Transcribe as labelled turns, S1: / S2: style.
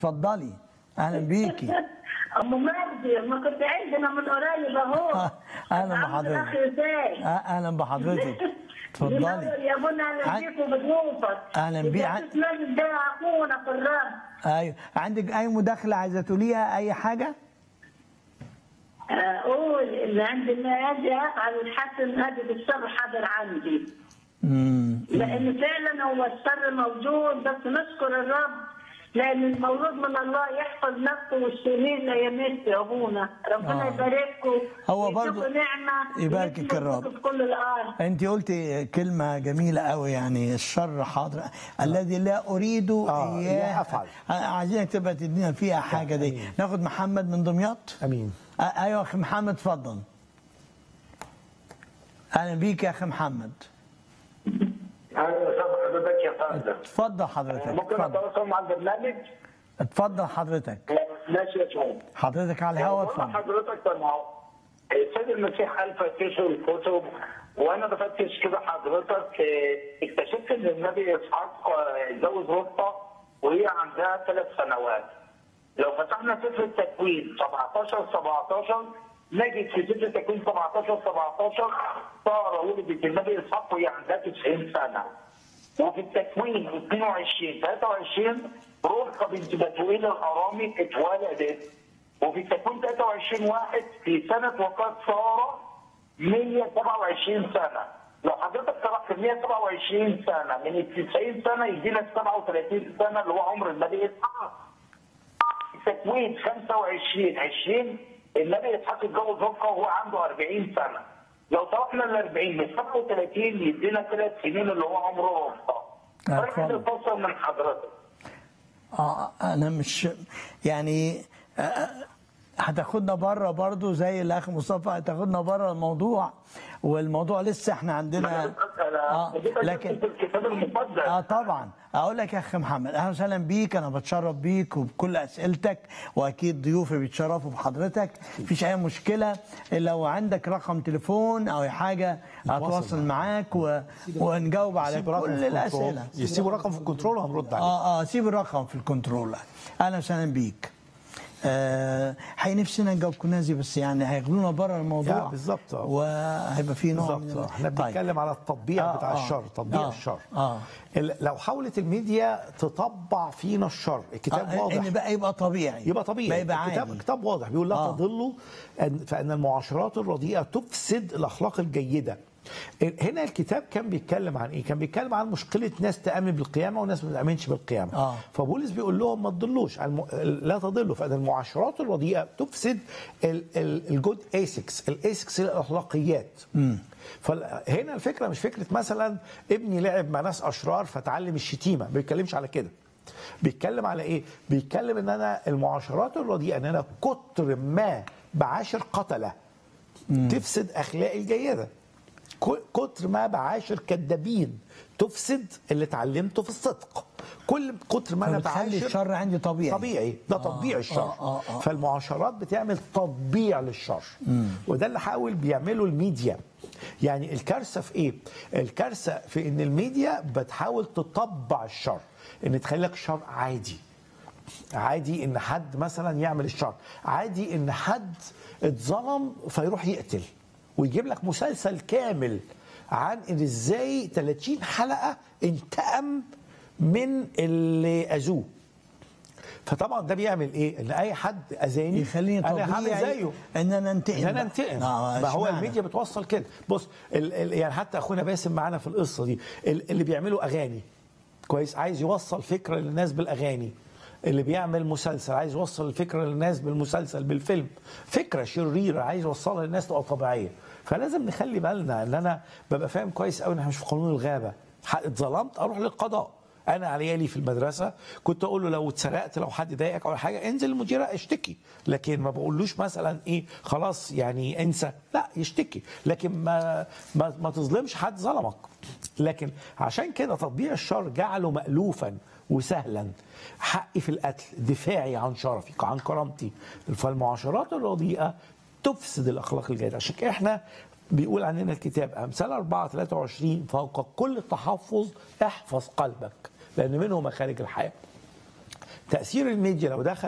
S1: اتفضلي اهلا بيكي
S2: ام مجدي ما كنت عندنا من قريب اهو
S1: أهلا
S2: عم
S1: بحضرتك.
S2: الاخ ازاي
S1: آه، اهلا بحضرتك اتفضلي
S2: يا ابونا اهلا
S1: عن-
S2: بيك وبضيوفك
S1: أهلاً بيك. عن-
S2: الجاسوس ماجد ده اخونا في الرب
S1: ايوه عندك اي مداخله عايزه تقوليها اي حاجه
S2: اقول اللي عندنا هذه على الحسن هذه بالشر حاضر عندي
S1: امم
S2: لان فعلا هو الشر موجود بس نشكر الرب لان المولود من الله يحفظ نفسه والشرير لا يمس يا ابونا ربنا
S1: آه.
S2: يبارككم
S1: هو
S2: ويديكم
S1: برضو
S2: نعمه
S1: يباركك
S2: ويسلك
S1: الرب.
S2: في كل الارض
S1: انت قلتي كلمه جميله قوي يعني الشر حاضر الذي لا اريد
S3: آه،
S1: اياه
S3: لا أفعل.
S1: آه، عايزينك تبقى تدينا فيها حاجه دي ناخد محمد من دمياط
S3: امين
S1: آه، ايوه اخي محمد اتفضل اهلا بيك يا اخي محمد
S4: اهلا وسهلا حضرتك يا فندم
S1: اتفضل حضرتك
S4: ممكن
S1: اتفضل
S4: اتواصل مع البرنامج؟
S1: اتفضل حضرتك
S4: ماشي يا فندم
S1: حضرتك على الهواء
S4: والله
S1: اتفضل
S4: حضرتك طبعا السيد المسيح قال فتشوا الكتب وانا بفتش كده حضرتك آه، اكتشفت ان النبي اسحاق آه، اتجوز رفقه وهي عندها ثلاث سنوات لو فتحنا سفر التكوين 17 17 نجد في سفر التكوين 17 17 ساره ولدت النبي اسحاق وهي عندها 90 سنه وفي التكوين 22 23 رفقه بنت بتوئيل الارامي اتولدت وفي التكوين 23 واحد في سنه وفاه ساره 127 سنه لو حضرتك طرحت 127 سنه من ال 90 سنه يدينا 37 سنه اللي هو عمر النبي اسحاق التكوين 25 20 النبي اسحاق اتجوز رفقه وهو عنده 40 سنه لو طرحنا ال 40 من 37 يدينا ثلاث سنين اللي هو عمر رفقه
S1: آه،
S4: فرق
S1: اتفضل.
S4: الفصل من حضرتك
S1: اه انا مش يعني آه، آه، هتاخدنا بره برضو زي الاخ مصطفى هتاخدنا بره الموضوع والموضوع لسه احنا عندنا اه لكن
S4: في الكتاب المقدس
S1: اه طبعا اقول لك يا اخ محمد اهلا وسهلا بيك انا بتشرف بيك وبكل اسئلتك واكيد ضيوفي بيتشرفوا بحضرتك مفيش اي مشكله لو عندك رقم تليفون او أي حاجه اتواصل معاك و... ونجاوب على
S3: يسيب رقم
S1: كل
S3: في الكنترول.
S1: الاسئله
S3: يسيبوا رقم في الكنترول وهنرد عليه
S1: اه اه سيب الرقم في الكنترول اهلا وسهلا بيك آه حي نفسنا نجاوب كنازي بس يعني هياخدونا بره الموضوع
S3: يا بالظبط، آه.
S1: وهيبقى في نوع
S3: بالظبط
S1: من
S3: آه. احنا
S1: طيب.
S3: بنتكلم على التطبيع
S1: آه،
S3: بتاع
S1: آه.
S3: الشر تطبيع
S1: آه،
S3: الشر
S1: آه.
S3: ال- لو حاولت الميديا تطبع فينا الشر الكتاب
S1: آه
S3: واضح
S1: ان بقى يبقى طبيعي
S3: يبقى طبيعي
S1: يبقى
S3: الكتاب
S1: عادي
S3: كتاب واضح بيقول لا
S1: آه.
S3: تضلوا أن- فان المعاشرات الرديئه تفسد الاخلاق الجيده هنا الكتاب كان بيتكلم عن ايه؟ كان بيتكلم عن مشكله ناس تامن بالقيامه وناس ما تامنش بالقيامه.
S1: آه.
S3: فبولس بيقول لهم ما تضلوش الم... لا تضلوا فان المعاشرات الرديئه تفسد ال... ال... الجود ايسكس، الايسكس هي الاخلاقيات. فهنا الفكره مش فكره مثلا ابني لعب مع ناس اشرار فتعلم الشتيمه، ما بيتكلمش على كده. بيتكلم على ايه؟ بيتكلم ان انا المعاشرات الرديئه ان انا كتر ما بعاشر قتله تفسد اخلاقي الجيده. ك- كتر ما بعاشر كذابين تفسد اللي اتعلمته في الصدق. كل كتر ما انا
S1: فبتخلي
S3: بعاشر
S1: الشر عندي طبيعي
S3: طبيعي ده تطبيع الشر
S1: آه، آه، آه.
S3: فالمعاشرات بتعمل تطبيع للشر وده اللي حاول بيعمله الميديا يعني الكارثه في ايه الكارثه في ان الميديا بتحاول تطبع الشر ان تخلي لك الشر عادي عادي ان حد مثلا يعمل الشر عادي ان حد اتظلم فيروح يقتل ويجيب لك مسلسل كامل عن ان ازاي 30 حلقه انتقم من اللي اذوه فطبعا ده بيعمل ايه؟ ان اي حد اذاني
S1: يخليني
S3: انا هعمل
S1: طبيعي
S3: زيه
S1: ان انا انتقم
S3: ان انا
S1: بقى.
S3: انتقم
S1: آه،
S3: ما هو
S1: اشمعنى؟
S3: الميديا بتوصل كده بص ال ال يعني حتى اخونا باسم معانا في القصه دي ال- اللي بيعملوا اغاني كويس عايز يوصل فكره للناس بالاغاني اللي بيعمل مسلسل عايز يوصل الفكره للناس بالمسلسل بالفيلم فكره شريره عايز يوصلها للناس تبقى طبيعيه فلازم نخلي بالنا ان انا ببقى فاهم كويس قوي ان احنا مش في قانون الغابه ح- اتظلمت اروح للقضاء انا عيالي في المدرسه كنت اقول له لو اتسرقت لو حد ضايقك او حاجه انزل المديره اشتكي لكن ما بقولوش مثلا ايه خلاص يعني انسى لا يشتكي لكن ما ما, ما تظلمش حد ظلمك لكن عشان كده تطبيع الشر جعله مألوفا وسهلا حقي في القتل دفاعي عن شرفي عن كرامتي فالمعاشرات الرديئه تفسد الاخلاق الجيده عشان كده احنا بيقول عننا الكتاب امثال 4 23 فوق كل تحفظ احفظ قلبك لان منه مخارج الحياه تاثير الميديا لو دخل